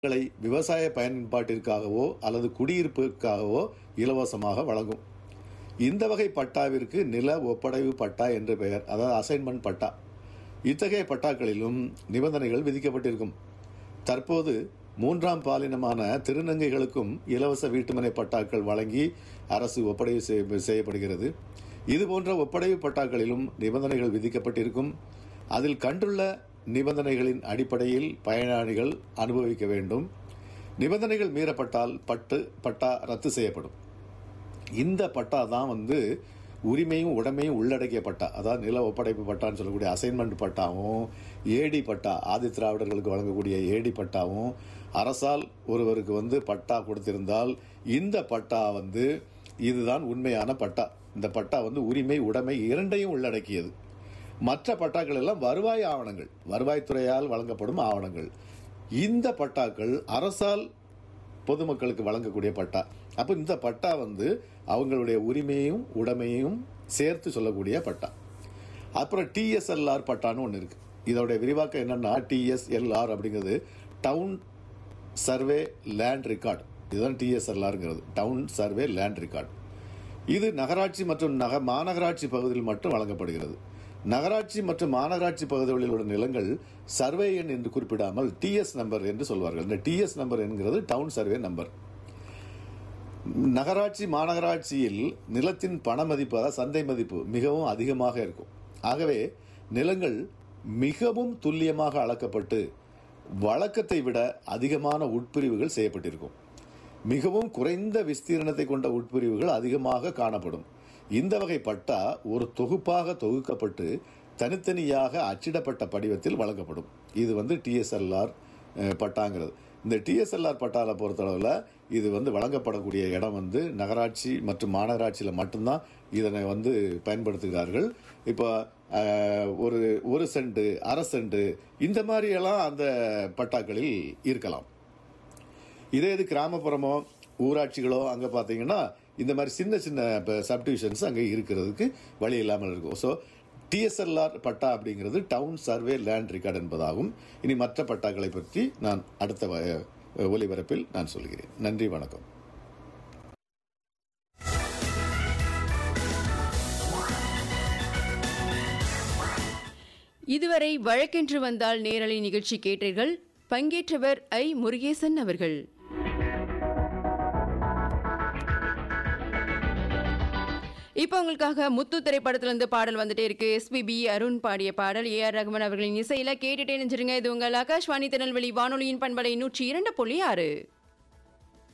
களை விவசாய பயன்பாட்டிற்காகவோ அல்லது குடியிருப்புக்காகவோ இலவசமாக வழங்கும் இந்த வகை பட்டாவிற்கு நில ஒப்படைவு பட்டா என்று பெயர் அதாவது அசைன்மெண்ட் பட்டா இத்தகைய பட்டாக்களிலும் நிபந்தனைகள் விதிக்கப்பட்டிருக்கும் தற்போது மூன்றாம் பாலினமான திருநங்கைகளுக்கும் இலவச வீட்டுமனை பட்டாக்கள் வழங்கி அரசு ஒப்படைவு செய்ய- செய்யப்படுகிறது இதுபோன்ற ஒப்படைவு பட்டாக்களிலும் நிபந்தனைகள் விதிக்கப்பட்டிருக்கும் அதில் கண்டுள்ள நிபந்தனைகளின் அடிப்படையில் பயனாளிகள் அனுபவிக்க வேண்டும் நிபந்தனைகள் மீறப்பட்டால் பட்டு பட்டா ரத்து செய்யப்படும் இந்த பட்டா தான் வந்து உரிமையும் உடைமையும் உள்ளடக்கிய பட்டா அதாவது நில ஒப்படைப்பு பட்டான்னு சொல்லக்கூடிய அசைன்மெண்ட் பட்டாவும் ஏடி பட்டா ஆதி திராவிடர்களுக்கு வழங்கக்கூடிய ஏடி பட்டாவும் அரசால் ஒருவருக்கு வந்து பட்டா கொடுத்திருந்தால் இந்த பட்டா வந்து இதுதான் உண்மையான பட்டா இந்த பட்டா வந்து உரிமை உடைமை இரண்டையும் உள்ளடக்கியது மற்ற பட்டாக்கள் எல்லாம் வருவாய் ஆவணங்கள் வருவாய்த்துறையால் வழங்கப்படும் ஆவணங்கள் இந்த பட்டாக்கள் அரசால் பொதுமக்களுக்கு வழங்கக்கூடிய பட்டா அப்போ இந்த பட்டா வந்து அவங்களுடைய உரிமையும் உடைமையும் சேர்த்து சொல்லக்கூடிய பட்டா அப்புறம் டிஎஸ்எல்ஆர் பட்டான்னு ஒன்று இருக்கு இதோடைய விரிவாக்கம் என்னன்னா டிஎஸ்எல்ஆர் அப்படிங்கிறது டவுன் சர்வே லேண்ட் ரெக்கார்டு இதுதான் டிஎஸ்எல்ஆருங்கிறது டவுன் சர்வே லேண்ட் ரெக்கார்டு இது நகராட்சி மற்றும் நக மாநகராட்சி பகுதியில் மட்டும் வழங்கப்படுகிறது நகராட்சி மற்றும் மாநகராட்சி பகுதிகளில் உள்ள நிலங்கள் சர்வே எண் என்று குறிப்பிடாமல் டிஎஸ் நம்பர் என்று சொல்வார்கள் இந்த டிஎஸ் நம்பர் என்கிறது டவுன் சர்வே நம்பர் நகராட்சி மாநகராட்சியில் நிலத்தின் பண மதிப்பு அதாவது சந்தை மதிப்பு மிகவும் அதிகமாக இருக்கும் ஆகவே நிலங்கள் மிகவும் துல்லியமாக அளக்கப்பட்டு வழக்கத்தை விட அதிகமான உட்பிரிவுகள் செய்யப்பட்டிருக்கும் மிகவும் குறைந்த விஸ்தீரணத்தை கொண்ட உட்பிரிவுகள் அதிகமாக காணப்படும் இந்த வகை பட்டா ஒரு தொகுப்பாக தொகுக்கப்பட்டு தனித்தனியாக அச்சிடப்பட்ட படிவத்தில் வழங்கப்படும் இது வந்து டிஎஸ்எல்ஆர் பட்டாங்கிறது இந்த டிஎஸ்எல்ஆர் பட்டாவை பொறுத்தளவில் இது வந்து வழங்கப்படக்கூடிய இடம் வந்து நகராட்சி மற்றும் மாநகராட்சியில் மட்டும்தான் இதனை வந்து பயன்படுத்துகிறார்கள் இப்போ அஹ், ஒரு ஒரு சென்ட் அரை சென்ட் இந்த மாதிரியெல்லாம் அந்த பட்டாக்களில் இருக்கலாம் இதே இது கிராமப்புறமோ ஊராட்சிகளோ அங்கே பார்த்தீங்கன்னா இந்த மாதிரி சின்ன சின்ன சப்டிவிஷன்ஸ் அங்கே இருக்கிறதுக்கு வழி இல்லாமல் இருக்கும் ஸோ டிஎஸ்எல்ஆர் பட்டா அப்படிங்கிறது டவுன் சர்வே லேண்ட் ரெக்கார்டு என்பதாகும் இனி மற்ற பட்டாக்களை பற்றி நான் அடுத்த வ- ஒலிபரப்பில் நான் சொல்கிறேன் நன்றி வணக்கம் இதுவரை வழக்கென்று வந்தால் நேரலை நிகழ்ச்சி கேட்டீர்கள் பங்கேற்றவர் ஐ முருகேசன் அவர்கள் இப்போ உங்களுக்காக முத்து திரைப்படத்திலிருந்து பாடல் வந்துட்டே இருக்கு எஸ்பிபி அருண் பாடிய பாடல் ஏ ஆர் ரகுமான் அவர்களின் இசையில கேட்டுட்டே நினைச்சிருங்க இது உங்கள் ஆகாஷ்வாணி திருநெல்வேலி வானொலியின் பண்பலை நூற்றி இரண்டு புள்ளி ஆறு